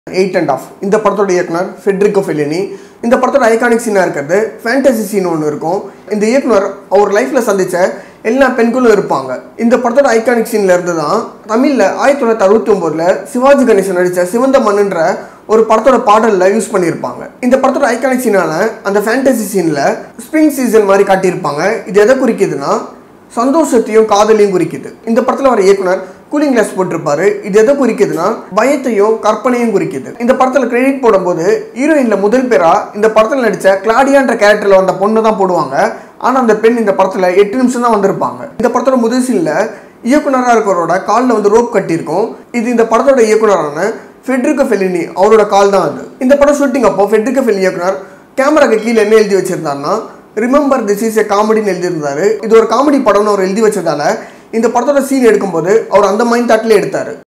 eight and half இந்த படத்தோட இயக்குனர் ஃபெட்ரிகோ ஃபெலினி இந்த படத்தோட ஐகானிக் சீனாக இருக்கிறது ஃபேண்டசி சீன் ஒன்று இருக்கும் இந்த இயக்குனர் அவர் லைஃப்பில் சந்தித்த எல்லா பெண்களும் இருப்பாங்க இந்த படத்தோட ஐகானிக் சீன்ல இருந்து தான் தமிழில் ஆயிரத்தி தொள்ளாயிரத்தி அறுபத்தி ஒம்போதில் சிவாஜி கணேசன் நடித்த சிவந்த மண்ணுன்ற ஒரு படத்தோட பாடலில் யூஸ் பண்ணியிருப்பாங்க இந்த படத்தோட ஐகானிக் சீனால அந்த ஃபேண்டசி சீனில் ஸ்ப்ரிங் சீசன் மாதிரி காட்டியிருப்பாங்க இது எதை குறிக்குதுன்னா சந்தோஷத்தையும் காதலையும் குறிக்குது இந்த படத்தில் வர இயக்குனர் கூலிங் கிளாஸ் போட்டிருப்பாரு இது எதை குறிக்குதுன்னா பயத்தையும் கற்பனையும் குறிக்குது இந்த படத்தில் கிரெடிட் போடும்போது ஹீரோயின்ல முதல் பேரா இந்த படத்தில் நடித்த கிளாடியான்ற கேரக்டரில் வந்த பொண்ணு தான் போடுவாங்க ஆனால் அந்த பெண் இந்த படத்தில் எட்டு நிமிஷம் தான் வந்திருப்பாங்க இந்த படத்தோட முதல் சீனில் இயக்குனராக இருக்கிறவரோட காலில் வந்து ரோப் கட்டியிருக்கும் இது இந்த படத்தோட இயக்குனரான ஃபெட்ரிகோ ஃபெலினி அவரோட கால் தான் அது இந்த படம் ஷூட்டிங் அப்போ ஃபெட்ரிகோ ஃபெலினி இயக்குனர் கேமராக்கு கீழே என்ன எழுதி வச்சிருந்தாருன்னா ரிமெம்பர் திஸ் இஸ் எ காமெடின்னு எழுதியிருந்தாரு இது ஒரு காமெடி படம்னு அவர் எழுதி வச்சதால இந்த படத்தோட சீன் எடுக்கும்போது அவர் அந்த மைண்ட் தாட்லேயே எடுத்தார்